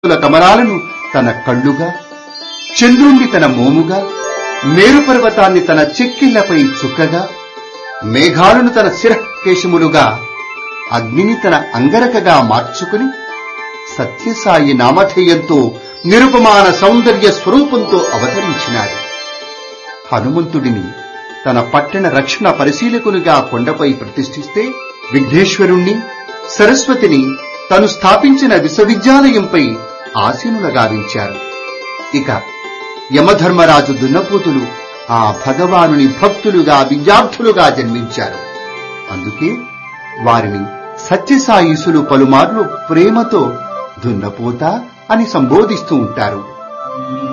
రంగుల కమలాలను తన కళ్ళుగా చంద్రుణ్ణి తన మోముగా మేరు పర్వతాన్ని తన చెక్కిళ్లపై చుక్కగా మేఘాలను తన శిరకేశములుగా అగ్నిని తన అంగరకగా మార్చుకుని సత్యసాయి నామధేయంతో నిరుపమాన సౌందర్య స్వరూపంతో అవతరించినాడు హనుమంతుడిని తన పట్టణ రక్షణ పరిశీలకునిగా కొండపై ప్రతిష్ఠిస్తే విఘ్నేశ్వరుణ్ణి సరస్వతిని తను స్థాపించిన విశ్వవిద్యాలయంపై ఆసీనుల గావించారు ఇక యమధర్మరాజు దున్నపోతులు ఆ భగవానుని భక్తులుగా విద్యార్థులుగా జన్మించారు అందుకే వారిని సత్యసాయిసులు పలుమార్లు ప్రేమతో దున్నపోత అని సంబోధిస్తూ ఉంటారు